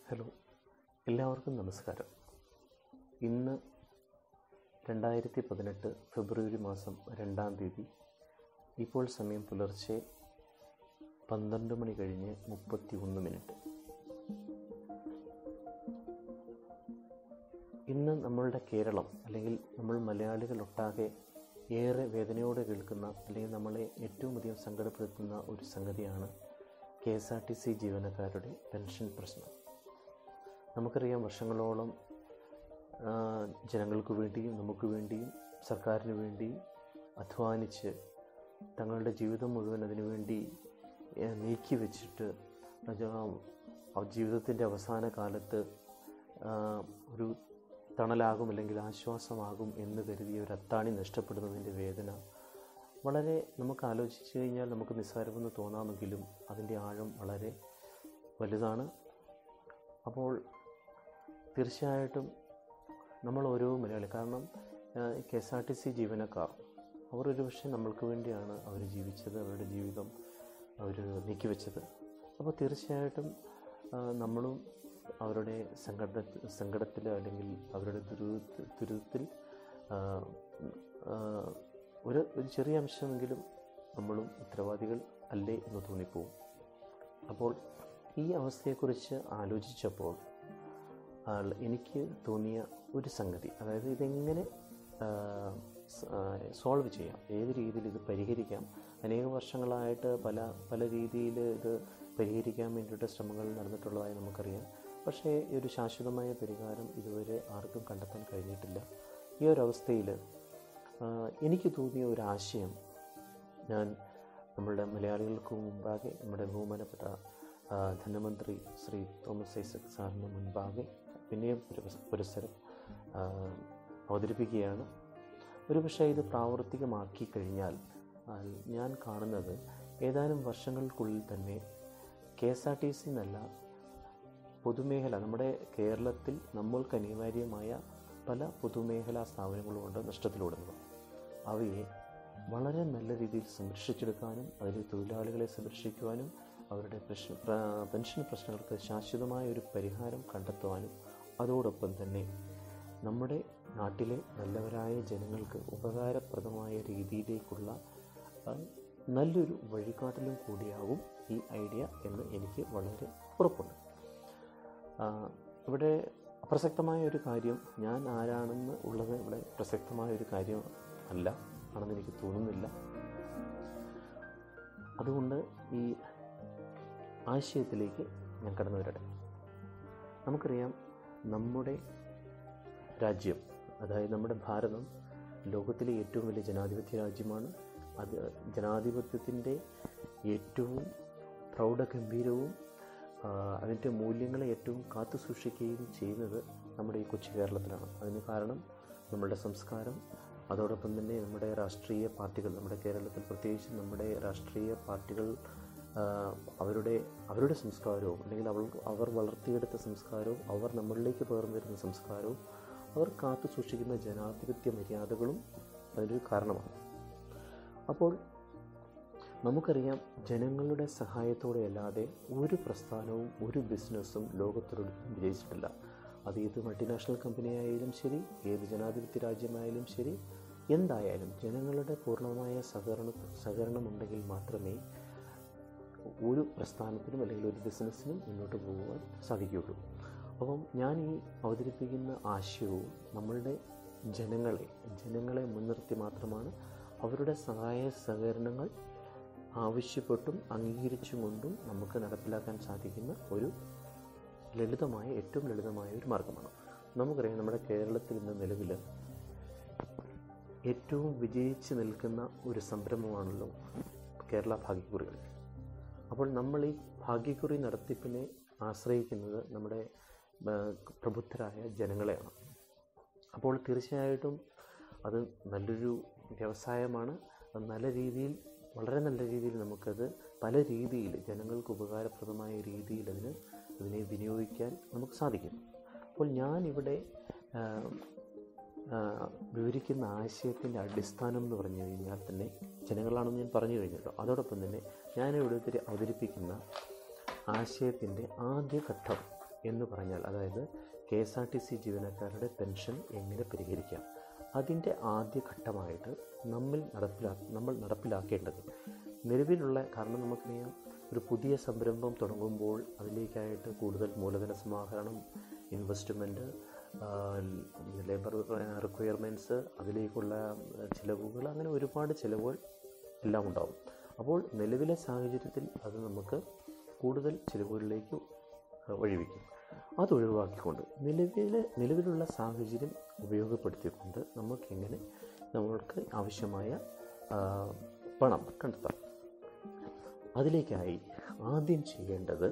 hello എല്ലാവർക്കും നമസ്കാരം ഇന്ന് രണ്ടായിരത്തി പതിനെട്ട് ഫെബ്രുവരി മാസം രണ്ടാം തീയതി ഇപ്പോൾ സമയം പുലർച്ചെ പന്ത്രണ്ട് മണി കഴിഞ്ഞ് മുപ്പത്തി ഒന്ന് മിനിറ്റ് ഇന്ന് നമ്മളുടെ കേരളം അല്ലെങ്കിൽ നമ്മൾ മലയാളികൾ ഒട്ടാകെ ഏറെ വേദനയോടെ കേൾക്കുന്ന അല്ലെങ്കിൽ നമ്മളെ ഏറ്റവും അധികം സങ്കടപ്പെടുത്തുന്ന ഒരു സംഗതിയാണ് K S R T C ജീവനക്കാരുടെ പെൻഷൻ പ്രശ്നം നമുക്കറിയാം വർഷങ്ങളോളം ആ, ജനങ്ങൾക്ക് വേണ്ടിയും നമുക്ക് വേണ്ടിയും സർക്കാരിന് വേണ്ടിയും അധ്വാനിച്ച് തങ്ങളുടെ ജീവിതം മുഴുവൻ അതിനുവേണ്ടി ഏ, നീക്കി വെച്ചിട്ട് അത് ആ ജീവിതത്തിൻ്റെ അവസാന കാലത്ത് ആ, ഒരു തണലാകും അല്ലെങ്കിൽ ആശ്വാസമാകും എന്ന് കരുതിയ ഒരു അത്താണി നഷ്ടപ്പെടുന്നതിൻ്റെ വേദന വളരെ നമുക്ക് ആലോചിച്ച് കഴിഞ്ഞാൽ നമുക്ക് നിസ്സാരമെന്ന് തോന്നാമെങ്കിലും അതിൻ്റെ ആഴം വളരെ വലുതാണ് അപ്പോൾ തീർച്ചയായിട്ടും നമ്മൾ ഓരോ മലയാളി കാരണം K S R T C ജീവനക്കാർ അവർ ഒരു പക്ഷേ നമ്മൾക്ക് വേണ്ടിയാണ് അവർ ജീവിച്ചത് അവരുടെ ജീവിതം അവർ നീക്കിവെച്ചത് അപ്പോൾ തീർച്ചയായിട്ടും ആ, നമ്മളും അവരുടെ സങ്കട സങ്കടത്തിൽ അല്ലെങ്കിൽ അവരുടെ ദുരിത ദുരിതത്തിൽ ആ, ആ, ഒരു ഒരു ചെറിയ അംശമെങ്കിലും നമ്മളും ഉത്തരവാദികൾ അല്ലേ എന്ന് തോന്നിപ്പോവും അപ്പോൾ ഈ അവസ്ഥയെക്കുറിച്ച് ആലോചിച്ചപ്പോൾ ആൾ എനിക്ക് തോന്നിയ ഒരു സംഗതി അതായത് ഇതെങ്ങനെ സോൾവ് ചെയ്യാം ഏത് രീതിയിൽ ഇത് പരിഹരിക്കാം അനേക വർഷങ്ങളായിട്ട് പല പല രീതിയിൽ ഇത് പരിഹരിക്കാൻ വേണ്ടിയിട്ട് ശ്രമങ്ങൾ നടന്നിട്ടുള്ളതായി നമുക്കറിയാം പക്ഷേ ഈ ഒരു ശാശ്വതമായ പരിഹാരം ഇതുവരെ ആർക്കും കണ്ടെത്താൻ കഴിഞ്ഞിട്ടില്ല ഈ ഒരു അവസ്ഥയിൽ എനിക്ക് തോന്നിയ ഒരു ആശയം ഞാൻ നമ്മളുടെ മലയാളികൾക്ക് മുമ്പാകെ നമ്മുടെ ബഹുമാനപ്പെട്ട ആ, ധനമന്ത്രി ശ്രീ തോമസ് ഐസക് സാറിന് മുൻപാകെ പിന്നെയും ഒരു പുരസ്- പുരസ്സരം ആ, അവതരിപ്പിക്കുകയാണ് ഒരുപക്ഷെ ഇത് പ്രാവർത്തികമാക്കി കഴിഞ്ഞാൽ ആ, ഞാൻ കാണുന്നത് ഏതാനും വർഷങ്ങൾക്കുള്ളിൽ തന്നെ K S R T C എന്നല്ല പൊതുമേഖല നമ്മുടെ കേരളത്തിൽ നമ്മൾക്ക് അനിവാര്യമായ പല പൊതുമേഖലാ സ്ഥാപനങ്ങളുമുണ്ട് നഷ്ടത്തിലോടുന്നത് അവയെ വളരെ നല്ല രീതിയിൽ സംരക്ഷിച്ചെടുക്കാനും അതിലെ തൊഴിലാളികളെ സംരക്ഷിക്കുവാനും അവരുടെ പ്രശ്ന പ്ര- പെൻഷൻ പ്രശ്നങ്ങൾക്ക് ശാശ്വതമായ ഒരു പരിഹാരം കണ്ടെത്തുവാനും അതോടൊപ്പം തന്നെ നമ്മുടെ നാട്ടിലെ നല്ലവരായ ജനങ്ങൾക്ക് ഉപകാരപ്രദമായ രീതിയിലേക്കുള്ള ആ, നല്ലൊരു വഴികാട്ടലും കൂടിയാവും ഈ ഐഡിയ എന്ന് എനിക്ക് വളരെ ഉറപ്പുണ്ട് ആ, ഇവിടെ പ്രസക്തമായ ഒരു കാര്യം ഞാൻ ആരാണെന്ന് ഉള്ളത് ഇവിടെ പ്രസക്തമായ ഒരു കാര്യം അല്ല ആണെന്ന് എനിക്ക് തോന്നുന്നില്ല അതുകൊണ്ട് ഈ ആശയത്തിലേക്ക് ഞാൻ കടന്നു വരട്ടെ നമുക്കറിയാം നമ്മുടെ രാജ്യം അതായത് നമ്മുടെ ഭാരതം ലോകത്തിലെ ഏറ്റവും വലിയ ജനാധിപത്യ രാജ്യമാണ് അത് ജനാധിപത്യത്തിൻ്റെ ഏറ്റവും പ്രൗഢഗംഭീരവും ആ, അതിൻ്റെ മൂല്യങ്ങളെ ഏറ്റവും കാത്തു സൂക്ഷിക്കുകയും ചെയ്യുന്നത് നമ്മുടെ ഈ കൊച്ചു കേരളത്തിലാണ് അതിന് കാരണം നമ്മളുടെ സംസ്കാരം അതോടൊപ്പം തന്നെ നമ്മുടെ രാഷ്ട്രീയ പാർട്ടികൾ നമ്മുടെ കേരളത്തിൽ പ്രത്യേകിച്ച് നമ്മുടെ രാഷ്ട്രീയ പാർട്ടികൾ ആ, അവരുടെ അവരുടെ സംസ്കാരവും അല്ലെങ്കിൽ അവൾ അവർ വളർത്തിയെടുത്ത സംസ്കാരവും അവർ നമ്മളിലേക്ക് പകർന്നു വരുന്ന സംസ്കാരവും അവർ കാത്തു സൂക്ഷിക്കുന്ന ജനാധിപത്യ മര്യാദകളും അതിനൊരു കാരണമാണ് അപ്പോൾ നമുക്കറിയാം ജനങ്ങളുടെ സഹായത്തോടെ അല്ലാതെ ഒരു പ്രസ്ഥാനവും ഒരു ബിസിനസ്സും ലോകത്തൊരിടത്തും വിജയിച്ചിട്ടില്ല അത് ഏത് മൾട്ടിനാഷണൽ കമ്പനി ആയാലും ശരി ഏത് ജനാധിപത്യ രാജ്യമായാലും ശരി എന്തായാലും ജനങ്ങളുടെ പൂർണ്ണമായ സഹകരണ സഹകരണമുണ്ടെങ്കിൽ മാത്രമേ ഒരു പ്രസ്ഥാനത്തിനും അല്ലെങ്കിൽ ഒരു ബിസിനസ്സിനും മുന്നോട്ട് പോകുവാൻ സാധിക്കുകയുള്ളൂ അപ്പം ഞാൻ ഈ അവതരിപ്പിക്കുന്ന ആശയവും നമ്മളുടെ ജനങ്ങളെ ജനങ്ങളെ മുൻനിർത്തി മാത്രമാണ് അവരുടെ സഹായ സഹകരണങ്ങൾ ആവശ്യപ്പെട്ടും അംഗീകരിച്ചും കൊണ്ടും നമുക്ക് നടപ്പിലാക്കാൻ സാധിക്കുന്ന ഒരു ലളിതമായ ഏറ്റവും ലളിതമായ ഒരു മാർഗമാണ് നമുക്കറിയാം നമ്മുടെ കേരളത്തിൽ ഇന്ന് നിലവിൽ ഏറ്റവും വിജയിച്ച് നിൽക്കുന്ന ഒരു സംരംഭമാണല്ലോ കേരള ഭാഗ്യക്കുറികൾ അപ്പോൾ നമ്മൾ ഈ ഭാഗ്യക്കുറി നടത്തിപ്പിനെ ആശ്രയിക്കുന്നത് നമ്മുടെ ആ, പ്രബുദ്ധരായ ജനങ്ങളെയാണ് അപ്പോൾ തീർച്ചയായിട്ടും അത് നല്ലൊരു വ്യവസായമാണ് അത് നല്ല രീതിയിൽ വളരെ നല്ല രീതിയിൽ നമുക്കത് പല രീതിയിൽ ജനങ്ങൾക്ക് ഉപകാരപ്രദമായ രീതിയിൽ അതിന് അതിനെ വിനിയോഗിക്കാൻ നമുക്ക് സാധിക്കും അപ്പോൾ ഞാനിവിടെ ആ, ആ, വിവരിക്കുന്ന ആശയത്തിൻ്റെ അടിസ്ഥാനം എന്ന് പറഞ്ഞു കഴിഞ്ഞാൽ തന്നെ ജനങ്ങളാണെന്ന് ഞാൻ പറഞ്ഞു കഴിഞ്ഞല്ലോ അതോടൊപ്പം തന്നെ ഞാനിവിടെ ഇത്തിരി അവതരിപ്പിക്കുന്ന ആശയത്തിൻ്റെ ആദ്യ ഘട്ടം എന്ന് പറഞ്ഞാൽ അതായത് K S R T C ജീവനക്കാരുടെ പെൻഷൻ എങ്ങനെ പരിഹരിക്കാം അതിൻ്റെ ആദ്യ ഘട്ടമായിട്ട് നമ്മൾ നടപ്പിലാ നമ്മൾ നടപ്പിലാക്കേണ്ടത് നിലവിലുള്ള കാരണം നമുക്കറിയാം ഒരു പുതിയ സംരംഭം തുടങ്ങുമ്പോൾ അതിലേക്കായിട്ട് കൂടുതൽ മൂലധന സമാഹരണം ഇൻവെസ്റ്റ്മെൻറ്റ് ലേബർ റിക്വയർമെൻറ്റ്സ് അതിലേക്കുള്ള ചിലവുകൾ അങ്ങനെ ഒരുപാട് ചിലവുകൾ എല്ലാം ഉണ്ടാവും അപ്പോൾ നിലവിലെ സാഹചര്യത്തിൽ അത് നമുക്ക് കൂടുതൽ ചിലവുകളിലേക്ക് വഴിവെക്കും അത് ഒഴിവാക്കിക്കൊണ്ട് നിലവിലെ നിലവിലുള്ള സാഹചര്യം ഉപയോഗപ്പെടുത്തിക്കൊണ്ട് നമുക്കെങ്ങനെ നമ്മൾക്ക് ആവശ്യമായ പണം കണ്ടെത്താം അതിലേക്കായി ആദ്യം ചെയ്യേണ്ടത്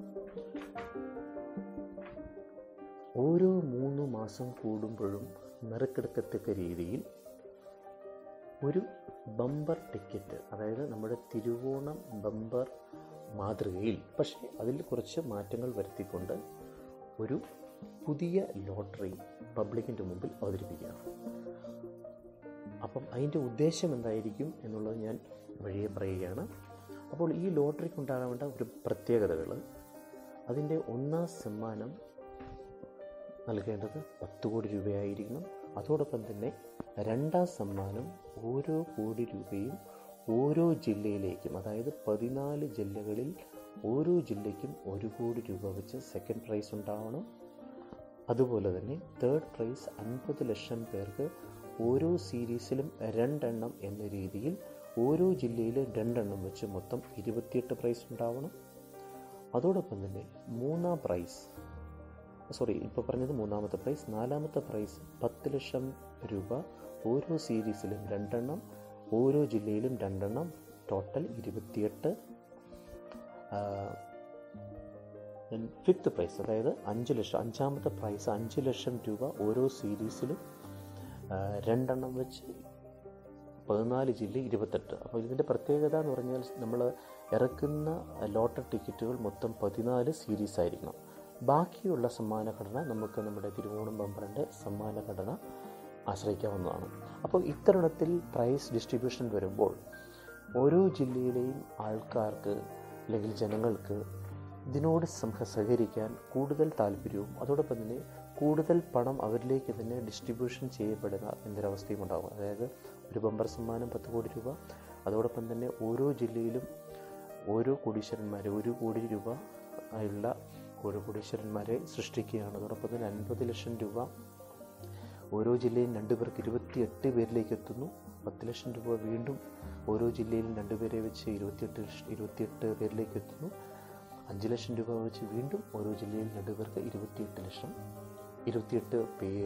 ഓരോ മൂന്ന് മാസം കൂടുമ്പോഴും നറുക്കെടുക്കത്തക്ക രീതിയിൽ ഒരു ബമ്പർ ടിക്കറ്റ് അതായത് നമ്മുടെ തിരുവോണം ബമ്പർ മാതൃകയിൽ പക്ഷേ അതിൽ കുറച്ച് മാറ്റങ്ങൾ വരുത്തിക്കൊണ്ട് ഒരു പുതിയ ലോട്ടറി പബ്ലിക്കിൻ്റെ മുമ്പിൽ അവതരിപ്പിക്കുകയാണ് അപ്പം അതിൻ്റെ ഉദ്ദേശം എന്തായിരിക്കും എന്നുള്ളത് ഞാൻ വഴിയെ പറയുകയാണ് അപ്പോൾ ഈ ലോട്ടറിക്ക് ഉണ്ടാകേണ്ട ഒരു പ്രത്യേകതകൾ അതിൻ്റെ ഒന്നാം സമ്മാനം നൽകേണ്ടത് പത്ത് കോടി രൂപയായിരിക്കണം അതോടൊപ്പം തന്നെ രണ്ടാം സമ്മാനം ഓരോ കോടി രൂപയും ഓരോ ജില്ലയിലേക്കും അതായത് പതിനാല് ജില്ലകളിൽ ഓരോ ജില്ലയ്ക്കും ഒരു കോടി രൂപ വെച്ച് സെക്കൻഡ് പ്രൈസ് ഉണ്ടാവണം അതുപോലെ തന്നെ തേർഡ് പ്രൈസ് അൻപത് ലക്ഷം പേർക്ക് ഓരോ സീരീസിലും രണ്ടെണ്ണം എന്ന രീതിയിൽ ഓരോ ജില്ലയിലും രണ്ടെണ്ണം വെച്ച് മൊത്തം ഇരുപത്തിയെട്ട് പ്രൈസ് ഉണ്ടാവണം അതോടൊപ്പം തന്നെ മൂന്നാം പ്രൈസ് സോറി ഇപ്പോൾ പറഞ്ഞത് മൂന്നാമത്തെ പ്രൈസ് നാലാമത്തെ പ്രൈസ് പത്ത് ലക്ഷം രൂപ ഓരോ സീരീസിലും രണ്ടെണ്ണം ഓരോ ജില്ലയിലും രണ്ടെണ്ണം ടോട്ടൽ ഇരുപത്തിയെട്ട് ഫിഫ്ത്ത് പ്രൈസ് അതായത് അഞ്ച് ലക്ഷം അഞ്ചാമത്തെ പ്രൈസ് അഞ്ച് ലക്ഷം രൂപ ഓരോ സീരീസിലും രണ്ടെണ്ണം വെച്ച് പതിനാല് ജില്ല ഇരുപത്തെട്ട് അപ്പോൾ ഇതിൻ്റെ പ്രത്യേകത എന്ന് പറഞ്ഞാൽ നമ്മൾ ഇറക്കുന്ന ലോട്ടറി ടിക്കറ്റുകൾ മൊത്തം പതിനാല് സീരീസ് ആയിരിക്കണം ബാക്കിയുള്ള സമ്മാനഘടന നമുക്ക് നമ്മുടെ തിരുവോണം ബമ്പറിൻ്റെ സമ്മാനഘടന ആശ്രയിക്കാവുന്നതാണ് അപ്പോൾ ഇത്തരുണത്തിൽ പ്രൈസ് ഡിസ്ട്രിബ്യൂഷൻ വരുമ്പോൾ ഓരോ ജില്ലയിലെയും ആൾക്കാർക്ക് അല്ലെങ്കിൽ ജനങ്ങൾക്ക് ഇതിനോട് സഹകരിക്കാൻ കൂടുതൽ താല്പര്യവും അതോടൊപ്പം തന്നെ കൂടുതൽ പണം അവരിലേക്ക് തന്നെ ഡിസ്ട്രിബ്യൂഷൻ ചെയ്യപ്പെടുന്ന എന്നൊരവസ്ഥയും ഉണ്ടാകും അതായത് ഒരു ബമ്പർ സമ്മാനം പത്ത് കോടി രൂപ അതോടൊപ്പം തന്നെ ഓരോ ജില്ലയിലും ഓരോ കോടീശ്വരന്മാരെ ഒരു കോടി രൂപ ഉള്ള ഓരോ കോടീശ്വരന്മാരെ സൃഷ്ടിക്കുകയാണ് അതോടൊപ്പം തന്നെ അൻപത് ലക്ഷം രൂപ ഓരോ ജില്ലയും രണ്ടു പേർക്ക് ഇരുപത്തിയെട്ട് പേരിലേക്ക് എത്തുന്നു പത്ത് ലക്ഷം രൂപ വീണ്ടും ഓരോ ജില്ലയിലും രണ്ടുപേരെ വെച്ച് ഇരുപത്തിയെട്ട് ലക്ഷം ഇരുപത്തിയെട്ട് പേരിലേക്ക് എത്തുന്നു അഞ്ച് ലക്ഷം രൂപ വെച്ച് വീണ്ടും ഓരോ ജില്ലയിൽ രണ്ടുപേർക്ക് ഇരുപത്തിയെട്ട് ലക്ഷം ഇരുപത്തിയെട്ട്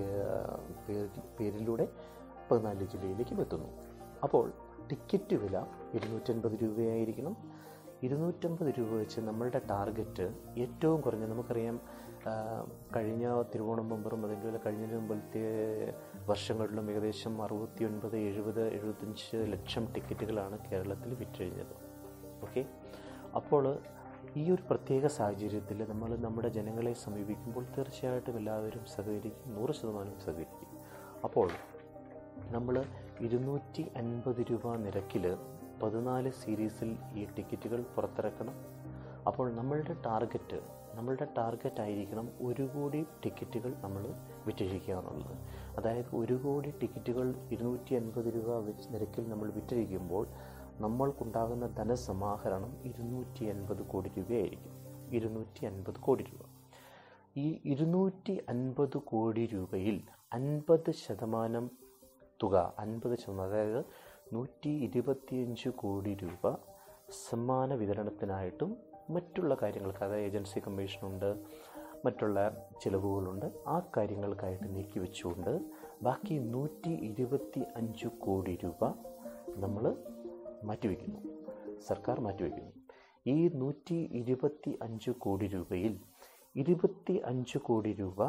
പേരിലൂടെ പതിനാല് ജില്ലയിലേക്കും എത്തുന്നു അപ്പോൾ ടിക്കറ്റ് വില ഇരുന്നൂറ്റൻപത് രൂപയായിരിക്കണം ഇരുന്നൂറ്റമ്പത് രൂപ വെച്ച് നമ്മളുടെ ടാർഗറ്റ് ഏറ്റവും കുറഞ്ഞ നമുക്കറിയാം കഴിഞ്ഞ തിരുവോണം ബമ്പറും അതിൻ്റെ കഴിഞ്ഞതിന് മുമ്പത്തെ വർഷങ്ങളിലും ഏകദേശം അറുപത്തി ഒൻപത് എഴുപത് എഴുപത്തഞ്ച് ലക്ഷം ടിക്കറ്റുകളാണ് കേരളത്തിൽ വിറ്റഴിഞ്ഞത് ഓക്കെ അപ്പോൾ ഈ ഒരു പ്രത്യേക സാഹചര്യത്തിൽ നമ്മൾ നമ്മുടെ ജനങ്ങളെ സമീപിക്കുമ്പോൾ തീർച്ചയായിട്ടും എല്ലാവരും സഹകരിക്കും നൂറ് ശതമാനം സഹകരിക്കും അപ്പോൾ നമ്മൾ ഇരുന്നൂറ്റി അൻപത് രൂപ നിരക്കിൽ പതിനാല് സീരീസിൽ ഈ ടിക്കറ്റുകൾ പുറത്തിറക്കണം അപ്പോൾ നമ്മളുടെ ടാർഗറ്റ് നമ്മളുടെ ടാർഗറ്റ് ആയിരിക്കണം ഒരു കോടി ടിക്കറ്റുകൾ നമ്മൾ വിറ്റഴിക്കുക എന്നുള്ളത് അതായത് ഒരു കോടി ടിക്കറ്റുകൾ ഇരുന്നൂറ്റി അൻപത് രൂപ വെച്ച് നിരക്കിൽ നമ്മൾ വിറ്റഴിക്കുമ്പോൾ നമ്മൾക്കുണ്ടാകുന്ന ധനസമാഹരണം ഇരുന്നൂറ്റി അൻപത് കോടി രൂപയായിരിക്കും ഇരുന്നൂറ്റി അൻപത് കോടി രൂപ ഈ ഇരുന്നൂറ്റി അൻപത് കോടി രൂപയിൽ അൻപത് ശതമാനം തുക അൻപത് ശതമാനം അതായത് നൂറ്റി ഇരുപത്തിയഞ്ച് കോടി രൂപ സമ്മാന വിതരണത്തിനായിട്ടും മറ്റുള്ള കാര്യങ്ങൾക്ക് അതായത് ഏജൻസി കമ്മീഷനുണ്ട് മറ്റുള്ള ചിലവുകളുണ്ട് ആ കാര്യങ്ങൾക്കായിട്ട് നീക്കി വെച്ചുകൊണ്ട് ബാക്കി നൂറ്റി ഇരുപത്തി അഞ്ച് കോടി രൂപ നമ്മൾ മാറ്റിവെക്കുന്നു സർക്കാർ മാറ്റിവെക്കുന്നു ഈ നൂറ്റി ഇരുപത്തി അഞ്ച് കോടി രൂപയിൽ ഇരുപത്തി അഞ്ച് കോടി രൂപ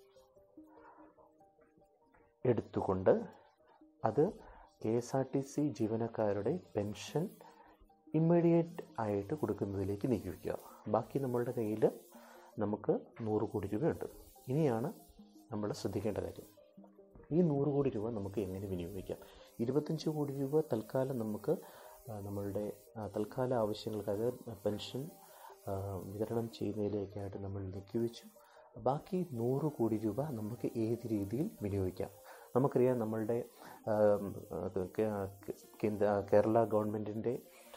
എടുത്തുകൊണ്ട് അത് K S R T C ജീവനക്കാരുടെ പെൻഷൻ ഇമ്മീഡിയറ്റ് ആയിട്ട് കൊടുക്കുന്നതിലേക്ക് നീക്കി വയ്ക്കുക ബാക്കി നമ്മളുടെ കയ്യിൽ നമുക്ക് നൂറ് കോടി രൂപയുണ്ട് ഇനിയാണ് നമ്മൾ ശ്രദ്ധിക്കേണ്ട കാര്യം ഈ നൂറ് കോടി രൂപ നമുക്ക് എങ്ങനെ വിനിയോഗിക്കാം ഇരുപത്തഞ്ച് കോടി രൂപ തൽക്കാലം നമുക്ക് നമ്മളുടെ തൽക്കാല ആവശ്യങ്ങൾക്ക് അതായത് പെൻഷൻ വിതരണം ചെയ്യുന്നതിലേക്കായിട്ട് നമ്മൾ നീക്കിവെച്ചു ബാക്കി നൂറ് കോടി രൂപ നമുക്ക് ഏത് രീതിയിൽ വിനിയോഗിക്കാം നമുക്കറിയാം നമ്മളുടെ കേന്ദ്ര കേരള ഗവൺമെൻറ്റിൻ്റെ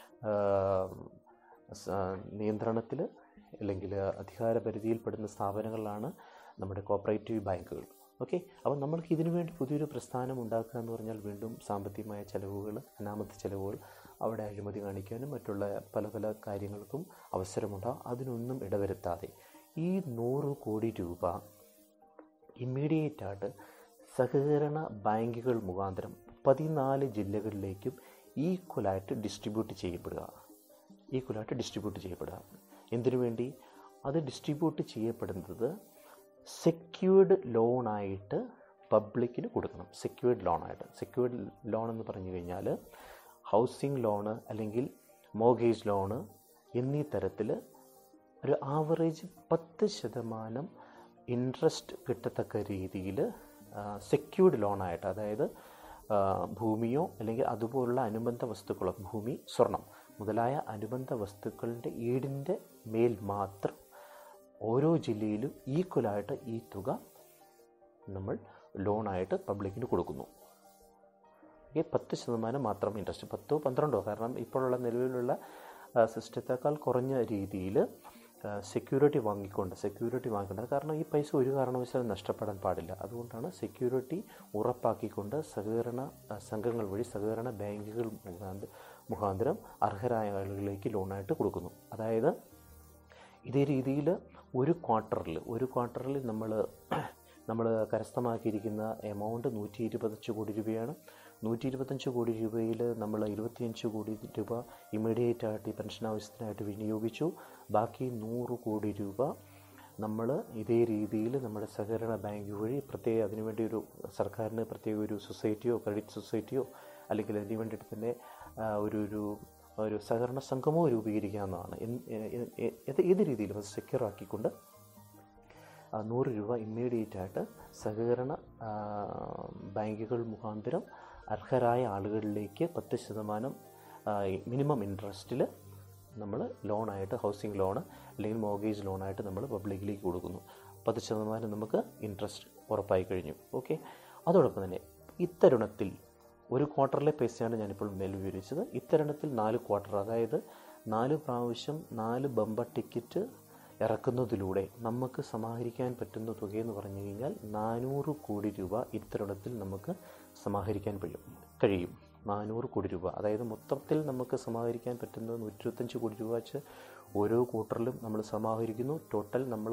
നിയന്ത്രണത്തിൽ അല്ലെങ്കിൽ അധികാര പരിധിയിൽപ്പെടുന്ന സ്ഥാപനങ്ങളാണ് നമ്മുടെ കോപ്പറേറ്റീവ് ബാങ്കുകൾ ഓക്കെ അപ്പോൾ നമ്മൾക്ക് ഇതിനു വേണ്ടി പുതിയൊരു പ്രസ്ഥാനം ഉണ്ടാക്കുക എന്ന് പറഞ്ഞാൽ വീണ്ടും സാമ്പത്തികമായ ചിലവുകൾ അനാമത്ത് ചിലവുകൾ അവിടെ അഴിമതി കാണിക്കാനും മറ്റുള്ള പല പല കാര്യങ്ങൾക്കും അവസരമുണ്ടാകും അതിനൊന്നും ഇടവരുത്താതെ ഈ നൂറ് കോടി രൂപ ഇമ്മീഡിയറ്റ് ആയിട്ട് സഹകരണ ബാങ്കുകൾ മുഖാന്തരം പതിനാല് ജില്ലകളിലേക്കും ഈക്വലായിട്ട് ഡിസ്ട്രിബ്യൂട്ട് ചെയ്യപ്പെടുക ഈക്വലായിട്ട് ഡിസ്ട്രിബ്യൂട്ട് ചെയ്യപ്പെടുക എന്തിനു വേണ്ടി അത് ഡിസ്ട്രിബ്യൂട്ട് ചെയ്യപ്പെടുന്നത് സെക്യൂർഡ് ലോണായിട്ട് പബ്ലിക്കിന് കൊടുക്കണം സെക്യൂർഡ് ലോണായിട്ട് സെക്യൂർഡ് ലോൺ എന്ന് പറഞ്ഞു കഴിഞ്ഞാൽ ഹൗസിംഗ് ലോണ് അല്ലെങ്കിൽ മോഗേജ് ലോണ് എന്നീ തരത്തിൽ ഒരു ആവറേജ് പത്ത് ശതമാനം ഇൻട്രസ്റ്റ് കിട്ടത്തക്ക രീതിയിൽ സെക്യൂർഡ് ലോണായിട്ട് അതായത് ഭൂമിയോ അല്ലെങ്കിൽ അതുപോലുള്ള അനുബന്ധ വസ്തുക്കളോ ഭൂമി സ്വർണം മുതലായ അനുബന്ധ വസ്തുക്കളുടെ ഈടിൻ്റെ മേൽ മാത്രം ഓരോ ജില്ലയിലും ഈക്വലായിട്ട് ഈ തുക നമ്മൾ ലോണായിട്ട് പബ്ലിക്കിന് കൊടുക്കുന്നു ഈ പത്ത് ശതമാനം മാത്രം ഇൻട്രസ്റ്റ് പത്തോ പന്ത്രണ്ടോ കാരണം ഇപ്പോഴുള്ള നിലവിലുള്ള സിസ്റ്റത്തേക്കാൾ കുറഞ്ഞ രീതിയിൽ സെക്യൂരിറ്റി വാങ്ങിക്കൊണ്ട് സെക്യൂരിറ്റി വാങ്ങിക്കൊണ്ട് കാരണം ഈ പൈസ ഒരു കാരണവശാലും നഷ്ടപ്പെടാൻ പാടില്ല അതുകൊണ്ടാണ് സെക്യൂരിറ്റി ഉറപ്പാക്കിക്കൊണ്ട് സഹകരണ സംഘങ്ങൾ വഴി സഹകരണ ബാങ്കുകൾ മുഖാന്തരം മുഖാന്തരം അർഹരായ ആളുകളിലേക്ക് ലോണായിട്ട് കൊടുക്കുന്നു അതായത് ഇതേ രീതിയിൽ ഒരു ക്വാർട്ടറിൽ ഒരു ക്വാർട്ടറിൽ നമ്മൾ നമ്മൾ കരസ്ഥമാക്കിയിരിക്കുന്ന എമൗണ്ട് നൂറ്റി ഇരുപത്തഞ്ച് കോടി രൂപയാണ് നൂറ്റി ഇരുപത്തഞ്ച് കോടി രൂപയിൽ നമ്മൾ ഇരുപത്തിയഞ്ച് കോടി രൂപ ഇമ്മീഡിയറ്റ് ആയിട്ട് ഈ പെൻഷൻ ആവശ്യത്തിനായിട്ട് വിനിയോഗിച്ചു ബാക്കി നൂറ് കോടി രൂപ നമ്മൾ ഇതേ രീതിയിൽ നമ്മുടെ സഹകരണ ബാങ്ക് വഴി പ്രത്യേക അതിനുവേണ്ടി ഒരു സർക്കാരിന് പ്രത്യേക ഒരു സൊസൈറ്റിയോ ക്രെഡിറ്റ് സൊസൈറ്റിയോ അല്ലെങ്കിൽ അതിന് വേണ്ടിയിട്ട് തന്നെ ഒരു ഒരു ഒരു സഹകരണ സംഘമോ രൂപീകരിക്കാവുന്നതാണ് ഏത് ഏത് രീതിയിലും അത് സെക്യൂർ ആക്കിക്കൊണ്ട് നൂറ് രൂപ ഇമ്മീഡിയറ്റ് ആയിട്ട് സഹകരണ ബാങ്കുകൾ മുഖാന്തരം അർഹരായ ആളുകളിലേക്ക് പത്ത് ശതമാനം മിനിമം ഇൻട്രസ്റ്റിൽ നമ്മൾ ലോണായിട്ട് ഹൗസിംഗ് ലോൺ അല്ലെങ്കിൽ മോഗേജ് ലോണായിട്ട് നമ്മൾ പബ്ലിക്കിലേക്ക് കൊടുക്കുന്നു പത്ത് ശതമാനം നമുക്ക് ഇൻട്രസ്റ്റ് ഉറപ്പായി കഴിഞ്ഞു ഓക്കെ അതോടൊപ്പം തന്നെ ഇത്തരുണത്തിൽ ഒരു ക്വാർട്ടറിലെ പൈസയാണ് ഞാനിപ്പോൾ മേൽ വിവരിച്ചത് ഇത്തരുണത്തിൽ നാല് ക്വാർട്ടർ അതായത് നാല് പ്രാവശ്യം നാല് ബമ്പർ ടിക്കറ്റ് ഇറക്കുന്നതിലൂടെ നമുക്ക് സമാഹരിക്കാൻ പറ്റുന്ന തുകയെന്ന് പറഞ്ഞു കഴിഞ്ഞാൽ നാനൂറ് കോടി രൂപ ഇത്തരുണത്തിൽ നമുക്ക് സമാഹരിക്കാൻ കഴിയും കഴിയും നാനൂറ് കോടി രൂപ അതായത് മൊത്തത്തിൽ നമുക്ക് സമാഹരിക്കാൻ പറ്റുന്ന നൂറ്റിരുപത്തഞ്ച് കോടി രൂപ വെച്ച് ഓരോ ക്വാർട്ടറിലും നമ്മൾ സമാഹരിക്കുന്നു ടോട്ടൽ നമ്മൾ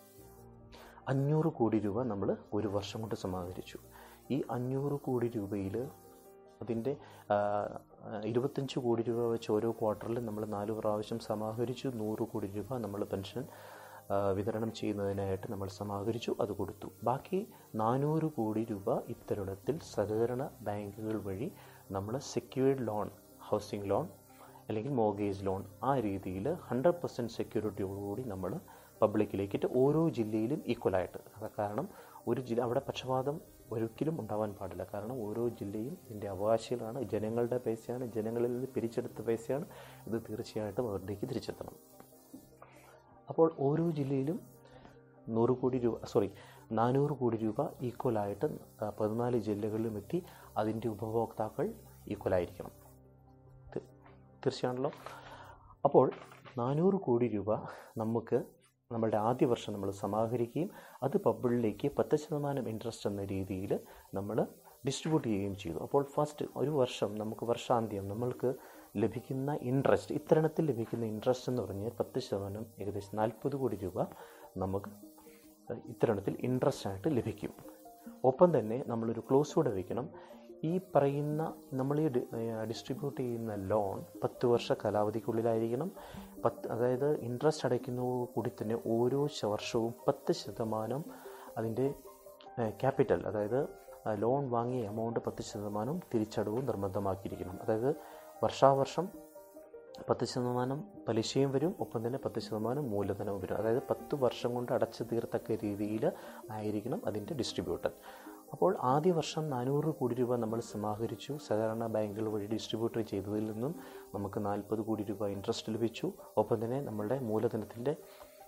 അഞ്ഞൂറ് കോടി രൂപ നമ്മൾ ഒരു വർഷം കൊണ്ട് സമാഹരിച്ചു ഈ അഞ്ഞൂറ് കോടി രൂപയിൽ അതിൻ്റെ ഇരുപത്തഞ്ച് കോടി രൂപ വെച്ച് ഓരോ ക്വാർട്ടറിലും നമ്മൾ നാല് പ്രാവശ്യം സമാഹരിച്ചു നൂറ് കോടി രൂപ നമ്മൾ പെൻഷൻ വിതരണം ചെയ്യുന്നതിനായിട്ട് നമ്മൾ സമാഹരിച്ചു അത് കൊടുത്തു ബാക്കി നാനൂറ് കോടി രൂപ ഇത്തരുണത്തിൽ സഹകരണ ബാങ്കുകൾ വഴി നമ്മൾ സെക്യൂർഡ് ലോൺ ഹൗസിംഗ് ലോൺ അല്ലെങ്കിൽ മോഗേജ് ലോൺ ആ രീതിയിൽ ഹൺഡ്രഡ് പെർസെൻറ്റ് സെക്യൂരിറ്റിയോടുകൂടി നമ്മൾ പബ്ലിക്കിലേക്കിട്ട് ഓരോ ജില്ലയിലും ഈക്വലായിട്ട് കാരണം ഒരു ജില്ല അവിടെ പക്ഷപാതം ഒരിക്കലും ഉണ്ടാവാൻ പാടില്ല കാരണം ഓരോ ജില്ലയും ഇതിൻ്റെ അവകാശികളാണ് ജനങ്ങളുടെ പൈസയാണ് ജനങ്ങളിൽ നിന്ന് പിരിച്ചെടുത്ത പൈസയാണ് ഇത് തീർച്ചയായിട്ടും അവരിലേക്ക് തിരിച്ചെത്തണം അപ്പോൾ ഓരോ ജില്ലയിലും നൂറ് കോടി രൂപ സോറി നാനൂറ് കോടി രൂപ ഈക്വലായിട്ട് പതിനാല് ജില്ലകളിലും എത്തി അതിൻ്റെ ഉപഭോക്താക്കൾ ഈക്വലായിരിക്കണം തീർച്ചയാണല്ലോ അപ്പോൾ നാനൂറ് കോടി രൂപ നമുക്ക് നമ്മളുടെ ആദ്യ വർഷം നമ്മൾ സമാഹരിക്കുകയും അത് പബ്ലിലേക്ക് പത്ത് ശതമാനം ഇൻട്രസ്റ്റ് എന്ന രീതിയിൽ നമ്മൾ ഡിസ്ട്രിബ്യൂട്ട് ചെയ്യുകയും ചെയ്തു അപ്പോൾ ഫസ്റ്റ് ഒരു വർഷം നമുക്ക് വർഷാന്ത്യം നമ്മൾക്ക് ലഭിക്കുന്ന ഇൻട്രസ്റ്റ് ഇത്തരണത്തിൽ ലഭിക്കുന്ന ഇൻട്രസ്റ്റ് എന്ന് പറഞ്ഞാൽ പത്ത് ശതമാനം ഏകദേശം നാൽപ്പത് കോടി രൂപ നമുക്ക് ഇത്തരണത്തിൽ ഇൻട്രസ്റ്റ് ആയിട്ട് ലഭിക്കും ഒപ്പം തന്നെ നമ്മളൊരു ക്ലോസ് കൂടെ വയ്ക്കണം ഈ പറയുന്ന നമ്മൾ ഈ ഡിസ്ട്രിബ്യൂട്ട് ചെയ്യുന്ന ലോൺ പത്ത് വർഷ കാലാവധിക്കുള്ളിലായിരിക്കണം പത്ത് അതായത് ഇൻട്രസ്റ്റ് അടയ്ക്കുന്നതോടു കൂടി തന്നെ ഓരോ വർഷവും പത്ത് ശതമാനം അതിൻ്റെ ക്യാപിറ്റൽ അതായത് ലോൺ വാങ്ങിയ എമൗണ്ട് പത്ത് ശതമാനം തിരിച്ചടവും നിർബന്ധമാക്കിയിരിക്കണം അതായത് വർഷാവർഷം പത്ത് ശതമാനം പലിശയും വരും ഒപ്പം തന്നെ പത്ത് ശതമാനം മൂലധനവും വരും അതായത് പത്ത് വർഷം കൊണ്ട് അടച്ചു തീർത്തക്ക രീതിയിൽ ആയിരിക്കണം അതിൻ്റെ ഡിസ്ട്രിബ്യൂട്ടർ അപ്പോൾ ആദ്യ വർഷം നാനൂറ് കോടി രൂപ നമ്മൾ സമാഹരിച്ചു സഹകരണ ബാങ്കുകൾ വഴി ഡിസ്ട്രിബ്യൂട്ടർ ചെയ്തതിൽ നിന്നും നമുക്ക് നാൽപ്പത് കോടി രൂപ ഇൻട്രസ്റ്റ് ലഭിച്ചു ഒപ്പം തന്നെ നമ്മളുടെ മൂലധനത്തിൻ്റെ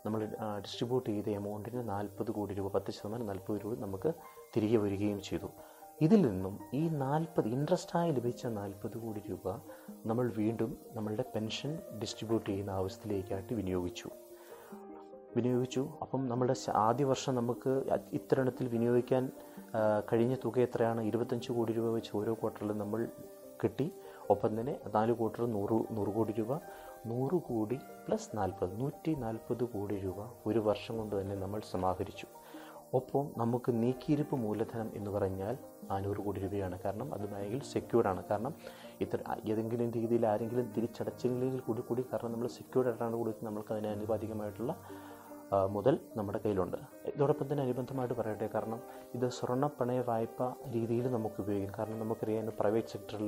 നമ്മൾ ഡിസ്ട്രിബ്യൂട്ട് ചെയ്ത എമൗണ്ടിന് നാൽപ്പത് കോടി രൂപ പത്ത് ശതമാനം നാൽപ്പത് രൂപ നമുക്ക് തിരികെ വരികയും ചെയ്തു ഇതിൽ നിന്നും ഈ നാൽപ്പത് ഇൻട്രസ്റ്റായി ലഭിച്ച നാൽപ്പത് കോടി രൂപ നമ്മൾ വീണ്ടും നമ്മളുടെ പെൻഷൻ ഡിസ്ട്രിബ്യൂട്ട് ചെയ്യുന്ന ആവശ്യത്തിലേക്കായിട്ട് വിനിയോഗിച്ചു വിനിയോഗിച്ചു അപ്പം നമ്മുടെ ശ- ആദ്യ വർഷം നമുക്ക് അ- ഇത്തരണത്തിൽ വിനിയോഗിക്കാൻ ആ, കഴിഞ്ഞ തുക എത്രയാണ് ഇരുപത്തഞ്ച് കോടി രൂപ വെച്ച് ഓരോ ക്വാർട്ടറിലും നമ്മൾ കിട്ടി ഒപ്പം തന്നെ നാല് ക്വാർട്ടർ നൂറ് നൂറ് കോടി രൂപ നൂറ് കോടി പ്ലസ് നാൽപ്പത് നൂറ്റി നാൽപ്പത് കോടി രൂപ ഒരു വർഷം കൊണ്ട് തന്നെ നമ്മൾ സമാഹരിച്ചു ഒപ്പം നമുക്ക് നീക്കിയിരിപ്പ് മൂലധനം എന്ന് പറഞ്ഞാൽ നാനൂറ് കോടി രൂപയാണ് കാരണം അത് ബാങ്കിൽ സെക്യൂർഡാണ് കാരണം ഇത്ര ഏതെങ്കിലും രീതിയിൽ ആരെങ്കിലും തിരിച്ചടച്ചെങ്കിൽ കൂടി കൂടി കാരണം നമ്മൾ സെക്യൂർഡ് ആയിട്ടാണ് കൊടുക്കുന്നത് നമ്മൾക്ക് അതിന് അനുപാതികമായിട്ടുള്ള ആ, മുതൽ നമ്മുടെ കയ്യിലുണ്ട് ഇതോടൊപ്പം തന്നെ അനുബന്ധമായിട്ട് പറയട്ടെ കാരണം ഇത് സ്വർണ്ണ പണയ വായ്പ രീതിയിൽ നമുക്ക് ഉപയോഗിക്കാം കാരണം നമുക്കറിയാം പ്രൈവറ്റ് സെക്ടറിൽ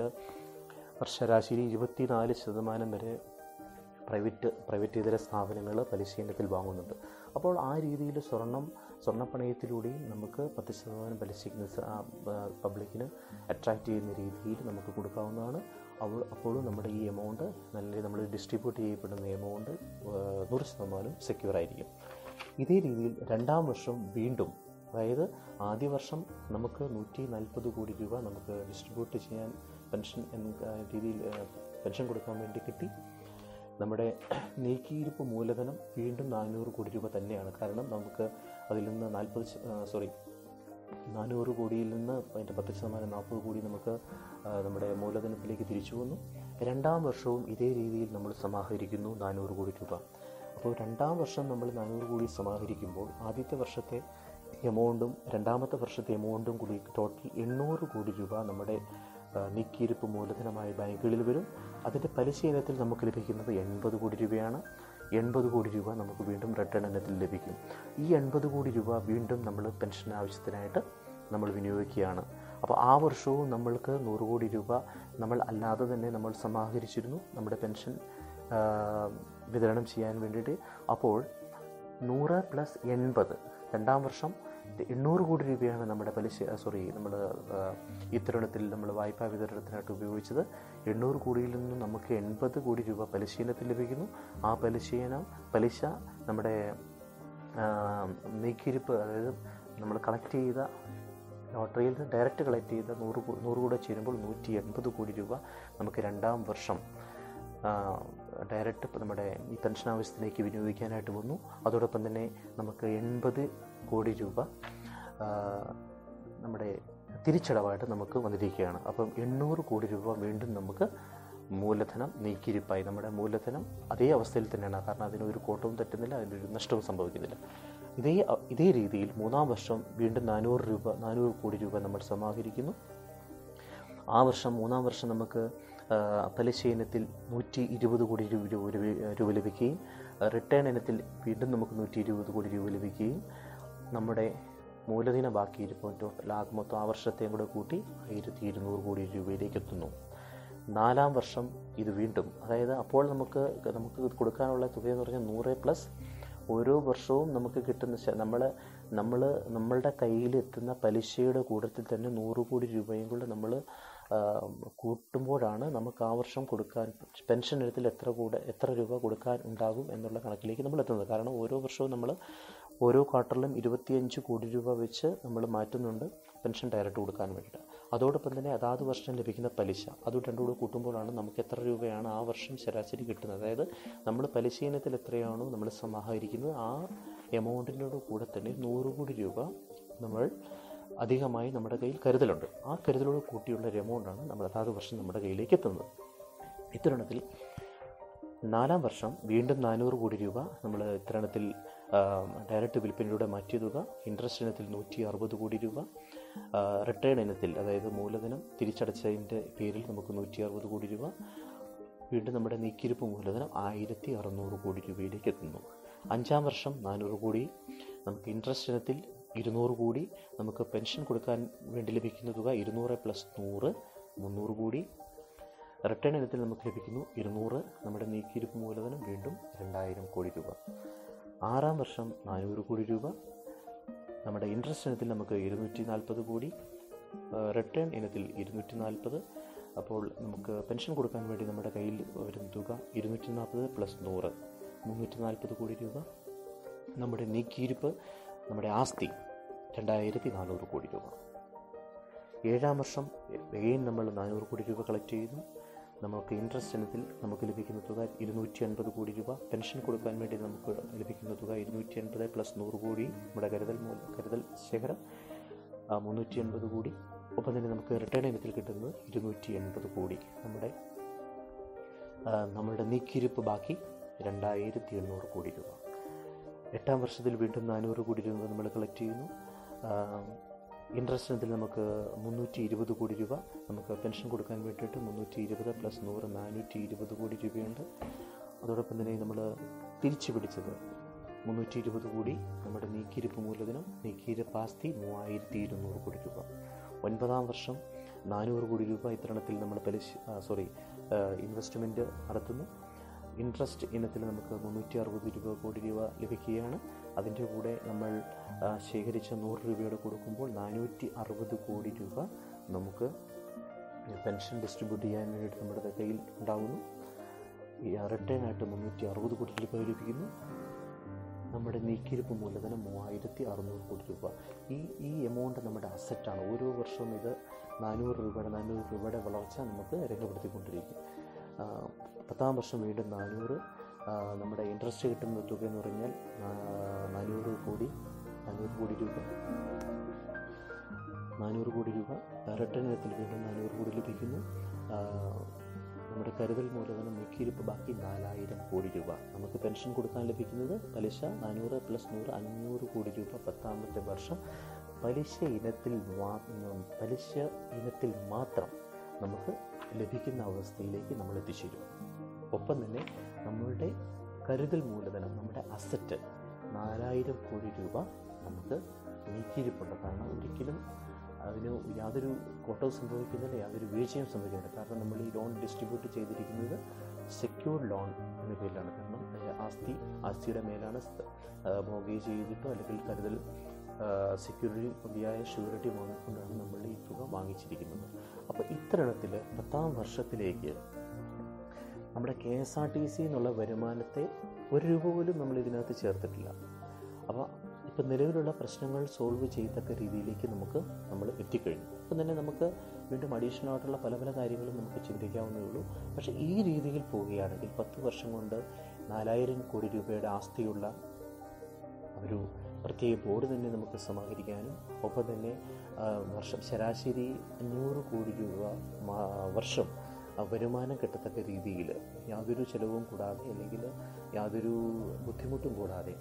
ശരാശരി ഇരുപത്തിനാല് ശതമാനം വരെ പ്രൈവറ്റ് പ്രൈവറ്റ് ഇതര സ്ഥാപനങ്ങൾ പലിശ ഇനത്തിൽ വാങ്ങുന്നുണ്ട് അപ്പോൾ ആ രീതിയിൽ സ്വർണം സ്വർണ്ണപ്പണയത്തിലൂടെയും നമുക്ക് പത്ത് ശതമാനം പലിശയ്ക്ക് സ- ആ, ആ, പബ്ലിക്കിന് അട്രാക്റ്റ് ചെയ്യുന്ന രീതിയിൽ നമുക്ക് കൊടുക്കാവുന്നതാണ് അപ്പോൾ അപ്പോഴും നമ്മുടെ ഈ എമൗണ്ട് നല്ല നമ്മൾ ഡിസ്ട്രിബ്യൂട്ട് ചെയ്യപ്പെടുന്ന എമൗണ്ട് നൂറ് ശതമാനം സെക്യൂർ ആയിരിക്കും ഇതേ രീതിയിൽ രണ്ടാം വർഷം വീണ്ടും അതായത് ആദ്യ വർഷം നമുക്ക് നൂറ്റി നാൽപ്പത് കോടി രൂപ നമുക്ക് ഡിസ്ട്രിബ്യൂട്ട് ചെയ്യാൻ പെൻഷൻ എന്ന രീതിയിൽ ആ, പെൻഷൻ കൊടുക്കാൻ വേണ്ടി കിട്ടി നമ്മുടെ നീക്കിയിരിപ്പ് മൂലധനം വീണ്ടും നാനൂറ് കോടി രൂപ തന്നെയാണ് കാരണം നമുക്ക് അതിൽ നിന്ന് നാൽപ്പത് സോറി നാനൂറ് കോടിയിൽ നിന്ന് അതിൻ്റെ പത്ത് ശതമാനം നാൽപ്പത് കോടി നമുക്ക് ആ, നമ്മുടെ മൂലധനത്തിലേക്ക് തിരിച്ചു വന്നു രണ്ടാം വർഷവും ഇതേ രീതിയിൽ നമ്മൾ സമാഹരിക്കുന്നു നാനൂറ് കോടി രൂപ അപ്പോൾ രണ്ടാം വർഷം നമ്മൾ നാനൂറ് കോടി സമാഹരിക്കുമ്പോൾ ആദ്യത്തെ വർഷത്തെ എമൗണ്ടും രണ്ടാമത്തെ വർഷത്തെ എമൗണ്ടും കൂടി ടോട്ടൽ എണ്ണൂറ് കോടി രൂപ നമ്മുടെ ആ, നീക്കിയിരിപ്പ് മൂലധനമായ ബാങ്കുകളിൽ വരും അതിൻ്റെ പലിശ ഇനത്തിൽ നമുക്ക് ലഭിക്കുന്നത് എൺപത് കോടി രൂപയാണ് എൺപത് കോടി രൂപ നമുക്ക് വീണ്ടും റിട്ടേൺ ഇനത്തിൽ ലഭിക്കും ഈ എൺപത് കോടി രൂപ വീണ്ടും നമ്മൾ പെൻഷൻ ആവശ്യത്തിനായിട്ട് നമ്മൾ വിനിയോഗിക്കുകയാണ് അപ്പോൾ ആ വർഷവും നമ്മൾക്ക് നൂറ് കോടി രൂപ നമ്മൾ അല്ലാതെ തന്നെ നമ്മൾ സമാഹരിച്ചിരുന്നു നമ്മുടെ പെൻഷൻ ആ, വിതരണം ചെയ്യാൻ വേണ്ടിയിട്ട് അപ്പോൾ നൂറ് പ്ലസ് എൺപത് രണ്ടാം വർഷം എണ്ണൂറ് കോടി രൂപയാണ് നമ്മുടെ പലിശ സോറി നമ്മൾ ഇത്തരണത്തിൽ നമ്മൾ വായ്പാ വിതരണത്തിനായിട്ട് ഉപയോഗിച്ചത് എണ്ണൂറ് കോടിയിൽ നിന്നും നമുക്ക് എൺപത് കോടി രൂപ പലിശ ഇനത്തിൽ ലഭിക്കുന്നു ആ പലിശ ഇനം പലിശ നമ്മുടെ ആ, നീക്കിയിരിപ്പ് അതായത് നമ്മൾ കളക്ട് ചെയ്ത ലോട്ടറിയിൽ നിന്ന് ഡയറക്റ്റ് കളക്ട് ചെയ്ത നൂറ് കോ- നൂറ് കൂടെ ചേരുമ്പോൾ നൂറ്റി എൺപത് കോടി രൂപ നമുക്ക് രണ്ടാം വർഷം ഡയറക്റ്റ് നമ്മുടെ ഈ പെൻഷൻ ആവശ്യത്തിലേക്ക് വിനിയോഗിക്കാനായിട്ട് വന്നു അതോടൊപ്പം തന്നെ നമുക്ക് എൺപത് കോടി രൂപ ആ, നമ്മുടെ തിരിച്ചടവായിട്ട് നമുക്ക് വന്നിരിക്കുകയാണ് അപ്പം എണ്ണൂറ് കോടി രൂപ വീണ്ടും നമുക്ക് മൂലധനം നീക്കിയിരിപ്പായി നമ്മുടെ മൂലധനം അതേ അവസ്ഥയിൽ തന്നെയാണ് കാരണം അതിനൊരു കോട്ടവും തെറ്റുന്നില്ല അതിനൊരു നഷ്ടവും സംഭവിക്കുന്നില്ല ഇതേ ഇതേ രീതിയിൽ മൂന്നാം വർഷം വീണ്ടും നാനൂറ് രൂപ നാനൂറ് കോടി രൂപ നമ്മൾ സമാഹരിക്കുന്നു ആ വർഷം മൂന്നാം വർഷം നമുക്ക് ആ, പലിശ ഇനത്തിൽ നൂറ്റി ഇരുപത് കോടി രൂപ രൂപ രൂപ- രൂപ ലഭിക്കുകയും ആ, റിട്ടേൺ ഇനത്തിൽ വീണ്ടും നമുക്ക് നൂറ്റി ഇരുപത് കോടി രൂപ ലഭിക്കുകയും നമ്മുടെ മൂലധന ബാക്കി ഇരിപ്പോൾ ടോട്ടൽ ആകെ മൊത്തം ആ വർഷത്തെയും കൂടെ കൂട്ടി ആയിരത്തി ഇരുന്നൂറ് കോടി രൂപയിലേക്ക് എത്തുന്നു നാലാം വർഷം ഇത് വീണ്ടും അതായത് അപ്പോൾ നമുക്ക് നമുക്ക് കൊടുക്കാനുള്ള തുക എന്ന് പറഞ്ഞാൽ നൂറ് പ്ലസ് ഓരോ വർഷവും നമുക്ക് കിട്ടുന്ന ശ- നമ്മൾ നമ്മൾ നമ്മളുടെ കയ്യിൽ എത്തുന്ന പലിശയുടെ കൂട്ടത്തിൽ തന്നെ നൂറ് കോടി രൂപയും കൂടെ നമ്മൾ കൂട്ടുമ്പോഴാണ് നമുക്ക് ആ വർഷം കൊടുക്കാൻ പെൻഷൻ ഇനത്തിൽ എത്ര കൂടെ എത്ര രൂപ കൊടുക്കാൻ ഉണ്ടാകും എന്നുള്ള കണക്കിലേക്ക് നമ്മൾ എത്തുന്നത് കാരണം ഓരോ വർഷവും നമ്മൾ ഓരോ ക്വാർട്ടറിലും ഇരുപത്തിയഞ്ച് കോടി രൂപ വെച്ച് നമ്മൾ മാറ്റുന്നുണ്ട് പെൻഷൻ ഡയറക്റ്റ് കൊടുക്കാൻ വേണ്ടിയിട്ട് അതോടൊപ്പം തന്നെ അതാത് വർഷം ലഭിക്കുന്ന പലിശ അത് രണ്ടും കൂടെ കൂട്ടുമ്പോഴാണ് നമുക്ക് എത്ര രൂപയാണ് ആ വർഷം ശരാശരി കിട്ടുന്നത് അതായത് നമ്മൾ പലിശ ഇനത്തിൽ എത്രയാണോ നമ്മൾ സമാഹരിക്കുന്നത് ആ എമൗണ്ടിനോട് കൂടെ തന്നെ നൂറ് കോടി രൂപ നമ്മൾ അധികമായി നമ്മുടെ കയ്യിൽ കരുതലുണ്ട് ആ കരുതലോട് കൂട്ടിയുള്ള ഒരു എമൗണ്ടാണ് നമ്മൾ അതാത് വർഷം നമ്മുടെ കയ്യിലേക്ക് എത്തുന്നത് ഇത്തരണത്തിൽ നാലാം വർഷം വീണ്ടും നാനൂറ് കോടി രൂപ നമ്മൾ ഇത്തരണത്തിൽ ഡയറക്റ്റ് വിൽപ്പനയിലൂടെ മാറ്റിയ തുക ഇൻട്രസ്റ്റ് ഇനത്തിൽ നൂറ്റി അറുപത് കോടി രൂപ റിട്ടേൺ ഇനത്തിൽ അതായത് മൂലധനം തിരിച്ചടച്ചതിൻ്റെ പേരിൽ നമുക്ക് നൂറ്റി അറുപത് കോടി രൂപ വീണ്ടും നമ്മുടെ നീക്കിയിരിപ്പ് മൂലധനം ആയിരത്തി അറുന്നൂറ് കോടി രൂപയിലേക്ക് എത്തുന്നു അഞ്ചാം വർഷം നാനൂറ് കോടി നമുക്ക് ഇൻട്രസ്റ്റ് ഇനത്തിൽ ഇരുന്നൂറ് കോടി നമുക്ക് പെൻഷൻ കൊടുക്കാൻ വേണ്ടി ലഭിക്കുന്ന തുക ഇരുന്നൂറ് പ്ലസ് നൂറ് മുന്നൂറ് കോടി റിട്ടേൺ ഇനത്തിൽ നമുക്ക് ലഭിക്കുന്നു ഇരുന്നൂറ് നമ്മുടെ നീക്കിയിരിപ്പ് മൂലധനം വീണ്ടും രണ്ടായിരം കോടി രൂപ ആറാം വർഷം നാനൂറ് കോടി രൂപ നമ്മുടെ ഇൻട്രസ്റ്റ് ഇനത്തിൽ നമുക്ക് ഇരുന്നൂറ്റി നാൽപ്പത് കോടി റിട്ടേൺ ഇനത്തിൽ ഇരുന്നൂറ്റി നാൽപ്പത് അപ്പോൾ നമുക്ക് പെൻഷൻ കൊടുക്കാൻ വേണ്ടി നമ്മുടെ കയ്യിൽ വരുന്ന തുക ഇരുന്നൂറ്റി നാൽപ്പത് പ്ലസ് നൂറ് മുന്നൂറ്റി നാൽപ്പത് കോടി രൂപ നമ്മുടെ നീക്കിയിരിപ്പ് നമ്മുടെ ആസ്തി രണ്ടായിരത്തി നാനൂറ് കോടി രൂപ ഏഴാം വർഷം എഗെയിൻ നമ്മൾ നാനൂറ് കോടി രൂപ കളക്ട് ചെയ്യുന്നു നമുക്ക് ഇൻട്രസ്റ്റ് ഇനത്തിൽ നമുക്ക് ലഭിക്കുന്ന തുക ഇരുന്നൂറ്റി അൻപത് കോടി രൂപ പെൻഷൻ കൊടുക്കാൻ വേണ്ടി നമുക്ക് ലഭിക്കുന്ന തുക ഇരുന്നൂറ്റി അൻപത് പ്ലസ് നൂറ് കോടി നമ്മുടെ കരുതൽ മൂലം കരുതൽ ശേഖരം മുന്നൂറ്റി അൻപത് കോടി ഒപ്പം തന്നെ നമുക്ക് റിട്ടേൺ ഇനത്തിൽ കിട്ടുന്നത് ഇരുന്നൂറ്റി എൺപത് കോടി നമ്മുടെ നമ്മളുടെ നീക്കിയിരിപ്പ് ബാക്കി രണ്ടായിരത്തി എണ്ണൂറ് കോടി രൂപ എട്ടാം വർഷത്തിൽ വീണ്ടും നാനൂറ് കോടി രൂപ നമ്മൾ കളക്ട് ചെയ്യുന്നു ഇൻട്രസ്റ്റ് ഇനത്തിൽ നമുക്ക് മുന്നൂറ്റി ഇരുപത് കോടി രൂപ നമുക്ക് പെൻഷൻ കൊടുക്കാൻ വേണ്ടിയിട്ട് മുന്നൂറ്റി ഇരുപത് പ്ലസ് നൂറ് നാനൂറ്റി ഇരുപത് കോടി രൂപയുണ്ട് അതോടൊപ്പം തന്നെ നമ്മൾ തിരിച്ചു പിടിച്ചത് മുന്നൂറ്റി ഇരുപത് കോടി നമ്മുടെ നീക്കിയിരിപ്പ് മൂലധനം നീക്കിയിരിപ്പ് ആസ്തി മൂവായിരത്തി ഇരുന്നൂറ് കോടി രൂപ ഒൻപതാം വർഷം നാനൂറ് കോടി രൂപ ഇത്തരണത്തിൽ നമ്മൾ പലിശ സോറി ഇൻവെസ്റ്റ്മെൻറ്റ് നടത്തുന്നു ഇൻട്രസ്റ്റ് ഇനത്തിൽ നമുക്ക് മുന്നൂറ്റി അറുപത് രൂപ കോടി രൂപ ലഭിക്കുകയാണ് അതിൻ്റെ കൂടെ നമ്മൾ ശേഖരിച്ച നൂറ് രൂപയോടെ കൊടുക്കുമ്പോൾ നാനൂറ്റി അറുപത് കോടി രൂപ നമുക്ക് പെൻഷൻ ഡിസ്ട്രിബ്യൂട്ട് ചെയ്യാൻ വേണ്ടിയിട്ട് നമ്മുടെ കയ്യിൽ ഉണ്ടാകുന്നു റിട്ടേൺ ആയിട്ട് മുന്നൂറ്റി അറുപത് കോടി രൂപ ലഭിക്കുന്നു നമ്മുടെ നീക്കിയിരിപ്പ് മൂലധനം മൂവായിരത്തി അറുന്നൂറ് കോടി രൂപ ഈ ഈ എമൗണ്ട് നമ്മുടെ അസറ്റാണ് ഓരോ വർഷവും ഇത് നാനൂറ് രൂപയുടെ നാനൂറ് രൂപയുടെ വളർച്ച നമുക്ക് രേഖപ്പെടുത്തിക്കൊണ്ടിരിക്കും പത്താം വർഷം വീണ്ടും നാനൂറ് നമ്മുടെ ഇൻട്രസ്റ്റ് കിട്ടുന്ന തുക എന്ന് പറഞ്ഞാൽ നാനൂറ് കോടി നാനൂറ് കോടി രൂപ നാനൂറ് കോടി രൂപ റിട്ടേൺ ഇനത്തിൽ വീണ്ടും നാനൂറ് കോടി ലഭിക്കുന്നു നമ്മുടെ കരുതൽ മൂലധനം നീക്കിയിരിപ്പ് ബാക്കി നാലായിരം കോടി രൂപ നമുക്ക് പെൻഷൻ കൊടുക്കാൻ ലഭിക്കുന്നത് പലിശ നാനൂറ് പ്ലസ് നൂറ് അഞ്ഞൂറ് കോടി രൂപ പത്താമത്തെ വർഷം പലിശ ഇനത്തിൽ പലിശ ഇനത്തിൽ മാത്രം നമുക്ക് ലഭിക്കുന്ന അവസ്ഥയിലേക്ക് നമ്മൾ എത്തിച്ചേരും ഒപ്പം തന്നെ നമ്മളുടെ കരുതൽ മൂലധനം നമ്മുടെ അസറ്റ് നാലായിരം കോടി രൂപ നമുക്ക് നീക്കിയിരിപ്പുണ്ട് കാരണം ഒരിക്കലും അതിന് യാതൊരു കോട്ടവും സംഭവിക്കുന്നില്ല യാതൊരു വീഴ്ചയും സംഭവിക്കുന്നില്ല കാരണം നമ്മൾ ഈ ലോൺ ഡിസ്ട്രിബ്യൂട്ട് ചെയ്തിരിക്കുന്നത് സെക്യൂർഡ് ലോൺ എന്ന പേരിലാണ് കാരണം ആസ്തി ആസ്തിയുടെ മേലാണ് മോഗേജ് ചെയ്തിട്ടോ അല്ലെങ്കിൽ കരുതൽ സെക്യൂരിറ്റി മതിയായ ഷൂരിറ്റി വാങ്ങിക്കൊണ്ടാണ് നമ്മൾ ഈ തുക വാങ്ങിച്ചിരിക്കുന്നത് അപ്പോൾ ഇത്തരണത്തിൽ പത്താം വർഷത്തിലേക്ക് നമ്മുടെ K S R T C എന്നുള്ള വരുമാനത്തെ ഒരു രൂപ പോലും നമ്മൾ ഇതിനകത്ത് ചേർത്തിട്ടില്ല അപ്പോൾ ഇപ്പം നിലവിലുള്ള പ്രശ്നങ്ങൾ സോൾവ് ചെയ്യത്തക്ക രീതിയിലേക്ക് നമുക്ക് നമ്മൾ എത്തിക്കഴിഞ്ഞു അപ്പം തന്നെ നമുക്ക് വീണ്ടും അഡീഷണൽ ആയിട്ടുള്ള പല പല കാര്യങ്ങളും നമുക്ക് ചിന്തിക്കാവുന്നേ ഉള്ളൂ പക്ഷേ ഈ രീതിയിൽ പോവുകയാണെങ്കിൽ പത്ത് വർഷം കൊണ്ട് നാലായിരം കോടി രൂപയുടെ ആസ്തിയുള്ള ഒരു പ്രത്യേക ബോർഡ് തന്നെ നമുക്ക് സമാഹരിക്കാനും ഒപ്പം തന്നെ വർഷം ശരാശരി അഞ്ഞൂറ് കോടി രൂപ വർഷം വരുമാനം കിട്ടത്തക്ക രീതിയിൽ യാതൊരു ചിലവും കൂടാതെ അല്ലെങ്കിൽ യാതൊരു ബുദ്ധിമുട്ടും കൂടാതെ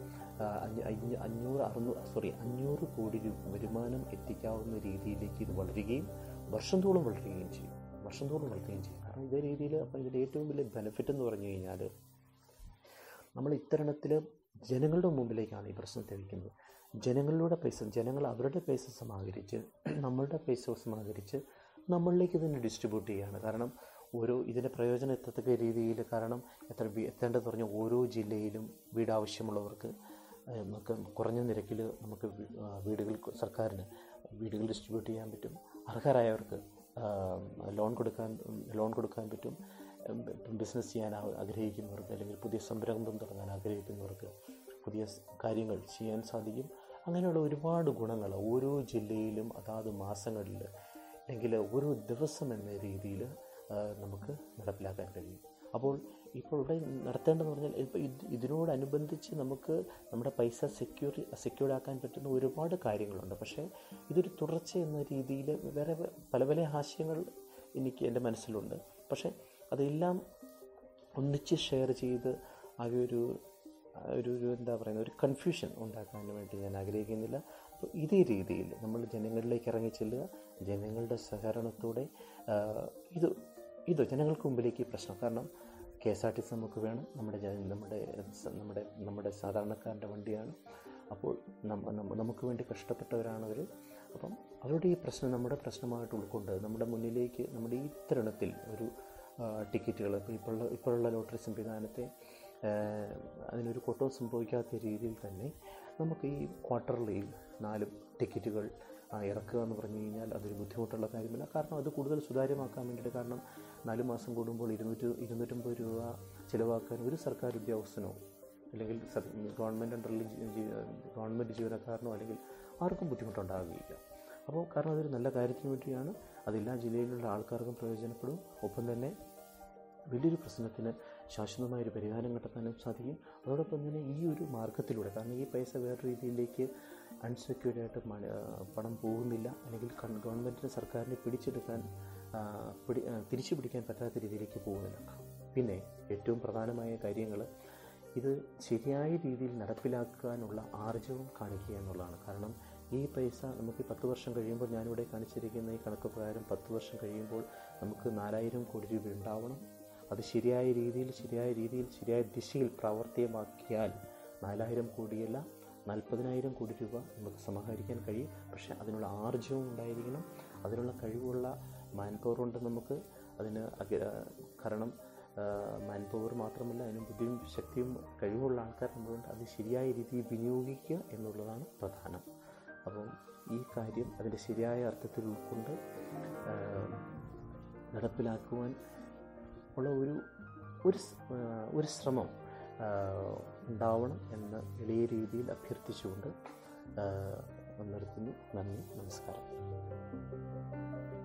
അഞ്ഞൂറ് അറുന്നൂറ് സോറി അഞ്ഞൂറ് കോടി രൂപ വരുമാനം എത്തിക്കാവുന്ന രീതിയിലേക്ക് ഇത് വളരുകയും വർഷം തോളം വളരുകയും ചെയ്യും വർഷം തോളം വളരുകയും ചെയ്യും കാരണം ഇതേ രീതിയിൽ അപ്പോൾ ഇതിൻ്റെ ഏറ്റവും വലിയ ബെനിഫിറ്റ് എന്ന് പറഞ്ഞു കഴിഞ്ഞാൽ നമ്മൾ ഇത്തരണത്തിൽ ജനങ്ങളുടെ മുമ്പിലേക്കാണ് ഈ പ്രശ്നത്തെ വയ്ക്കുന്നത് ജനങ്ങളുടെ പൈസ ജനങ്ങൾ അവരുടെ പൈസ സമാഹരിച്ച് നമ്മളുടെ പൈസ സമാഹരിച്ച് നമ്മളിലേക്ക് തന്നെ ഡിസ്ട്രിബ്യൂട്ട് ചെയ്യുകയാണ് കാരണം ഓരോ ഇതിൻ്റെ പ്രയോജനം എത്തത്തക്ക രീതിയിൽ കാരണം എത്ര എത്തേണ്ടത് പറഞ്ഞ ഓരോ ജില്ലയിലും വീട് ആവശ്യമുള്ളവർക്ക് നമുക്ക് കുറഞ്ഞ നിരക്കിൽ നമുക്ക് വീടുകൾ സർക്കാരിന് വീടുകൾ ഡിസ്ട്രിബ്യൂട്ട് ചെയ്യാൻ പറ്റും അർഹരായവർക്ക് ലോൺ കൊടുക്കാൻ ലോൺ കൊടുക്കാൻ പറ്റും ബിസിനസ് ചെയ്യാൻ ആഗ്രഹിക്കുന്നവർക്ക് അല്ലെങ്കിൽ പുതിയ സംരംഭം തുടങ്ങാൻ ആഗ്രഹിക്കുന്നവർക്ക് പുതിയ കാര്യങ്ങൾ ചെയ്യാൻ സാധിക്കും അങ്ങനെയുള്ള ഒരുപാട് ഗുണങ്ങൾ ഓരോ ജില്ലയിലും അതാത് മാസങ്ങളിൽ അല്ലെങ്കിൽ ഓരോ ദിവസം എന്ന രീതിയിൽ നമുക്ക് നടപ്പിലാക്കാൻ കഴിയും അപ്പോൾ ഇപ്പോൾ ഇവിടെ നടത്തേണ്ടതെന്ന് പറഞ്ഞാൽ ഇപ്പോൾ ഇത് ഇതിനോടനുബന്ധിച്ച് നമുക്ക് നമ്മുടെ പൈസ സെക്യൂർ സെക്യൂർഡ് ആക്കാൻ പറ്റുന്ന ഒരുപാട് കാര്യങ്ങളുണ്ട് പക്ഷേ ഇതൊരു തുടർച്ച എന്ന രീതിയിൽ വേറെ പല പല ആശയങ്ങൾ എനിക്ക് എൻ്റെ മനസ്സിലുണ്ട് പക്ഷേ അതെല്ലാം ഒന്നിച്ച് ഷെയർ ചെയ്ത് ആകെ ഒരു ഒരു ഒരു എന്താ പറയുന്നത് ഒരു കൺഫ്യൂഷൻ ഉണ്ടാക്കാൻ വേണ്ടി ഞാൻ ആഗ്രഹിക്കുന്നില്ല അപ്പോൾ ഇതേ രീതിയിൽ നമ്മൾ ജനങ്ങളിലേക്ക് ഇറങ്ങി ചെല്ലുക ജനങ്ങളുടെ സഹകരണത്തോടെ ഇത് ഇത് ജനങ്ങൾക്ക് മുമ്പിലേക്ക് പ്രശ്നം കാരണം K S R T C നമുക്ക് വേണം നമ്മുടെ നമ്മുടെ നമ്മുടെ നമ്മുടെ സാധാരണക്കാരൻ്റെ വണ്ടിയാണ് അപ്പോൾ നമുക്ക് വേണ്ടി കഷ്ടപ്പെട്ടവരാണ് അവർ അപ്പം അവരുടെ ഈ പ്രശ്നം നമ്മുടെ പ്രശ്നമായിട്ട് ഉൾക്കൊണ്ട് നമ്മുടെ മുന്നിലേക്ക് നമ്മുടെ ഈ തരുണത്തിൽ ഒരു ടിക്കറ്റുകൾ ഇപ്പോൾ ഇപ്പോഴുള്ള ഇപ്പോഴുള്ള ലോട്ടറി സംവിധാനത്തെ അതിനൊരു കോട്ടവും സംഭവിക്കാത്ത രീതിയിൽ തന്നെ നമുക്ക് ഈ ക്വാർട്ടർലി നാല് ടിക്കറ്റുകൾ ഇറക്കുക എന്ന് പറഞ്ഞു കഴിഞ്ഞാൽ അതൊരു ബുദ്ധിമുട്ടുള്ള കാര്യമല്ല കാരണം അത് കൂടുതൽ സുതാര്യമാക്കാൻ വേണ്ടിയിട്ട് കാരണം നാല് മാസം കൂടുമ്പോൾ ഇരുന്നൂറ്റി ഇരുന്നൂറ്റമ്പത് രൂപ ചിലവാക്കാൻ ഒരു സർക്കാർ ഉദ്യോഗസ്ഥനോ അല്ലെങ്കിൽ ഗവൺമെൻറ് അണ്ടറിൽ ഗവൺമെൻറ് ജീവനക്കാരനോ അല്ലെങ്കിൽ ആർക്കും ബുദ്ധിമുട്ടുണ്ടാകുകയില്ല അപ്പോൾ കാരണം അതൊരു നല്ല കാര്യത്തിന് വേണ്ടിയാണ് അതെല്ലാ ജില്ലയിലുള്ള ആൾക്കാർക്കും പ്രയോജനപ്പെടും ഒപ്പം തന്നെ വലിയൊരു പ്രശ്നത്തിന് ശാശ്വതമായൊരു പരിഹാരം കണ്ടെത്താനും സാധിക്കും അതോടൊപ്പം തന്നെ ഈ ഒരു മാർഗത്തിലൂടെ കാരണം ഈ പൈസ വേറെ രീതിയിലേക്ക് അൺസെക്യൂർഡായിട്ട് പണം പോകുന്നില്ല അല്ലെങ്കിൽ ഗവൺമെൻറ്റിന് സർക്കാരിനെ പിടിച്ചെടുക്കാൻ പിടി തിരിച്ചു പിടിക്കാൻ പറ്റാത്ത രീതിയിലേക്ക് പോകുന്നില്ല പിന്നെ ഏറ്റവും പ്രധാനമായ കാര്യങ്ങൾ ഇത് ശരിയായ രീതിയിൽ നടപ്പിലാക്കാനുള്ള ആർജവം കാണിക്കുക എന്നുള്ളതാണ് കാരണം ഈ പൈസ നമുക്ക് പത്ത് വർഷം കഴിയുമ്പോൾ ഞാനിവിടെ കാണിച്ചിരിക്കുന്ന ഈ കണക്ക് പ്രകാരം പത്ത് വർഷം കഴിയുമ്പോൾ നമുക്ക് നാലായിരം കോടി രൂപ ഉണ്ടാവണം അത് ശരിയായ രീതിയിൽ ശരിയായ രീതിയിൽ ശരിയായ ദിശയിൽ പ്രാവർത്തികമാക്കിയാൽ നാലായിരം കോടിയല്ല നാൽപ്പതിനായിരം കോടി രൂപ നമുക്ക് സമാഹരിക്കാൻ കഴിയും പക്ഷേ അതിനുള്ള ആർജവം ഉണ്ടായിരിക്കണം അതിനുള്ള കഴിവുള്ള മാൻ പവർ കൊണ്ട് നമുക്ക് അതിന് കാരണം മാൻ പവർ മാത്രമല്ല അതിന് ബുദ്ധിയും ശക്തിയും കഴിവുള്ള ആൾക്കാർ നമ്മളുണ്ട് അത് ശരിയായ രീതിയിൽ വിനിയോഗിക്കുക എന്നുള്ളതാണ് പ്രധാനം അപ്പം ഈ കാര്യം അതിൻ്റെ ശരിയായ അർത്ഥത്തിൽ ഉൾക്കൊണ്ട് നടപ്പിലാക്കുവാൻ ഉള്ള ഒരു ഒരു ഒരു ശ്രമം ഉണ്ടാവണം എന്ന എളിയ രീതിയിൽ അഭ്യർത്ഥിച്ചുകൊണ്ട് നിർത്തുന്നു നന്ദി നമസ്കാരം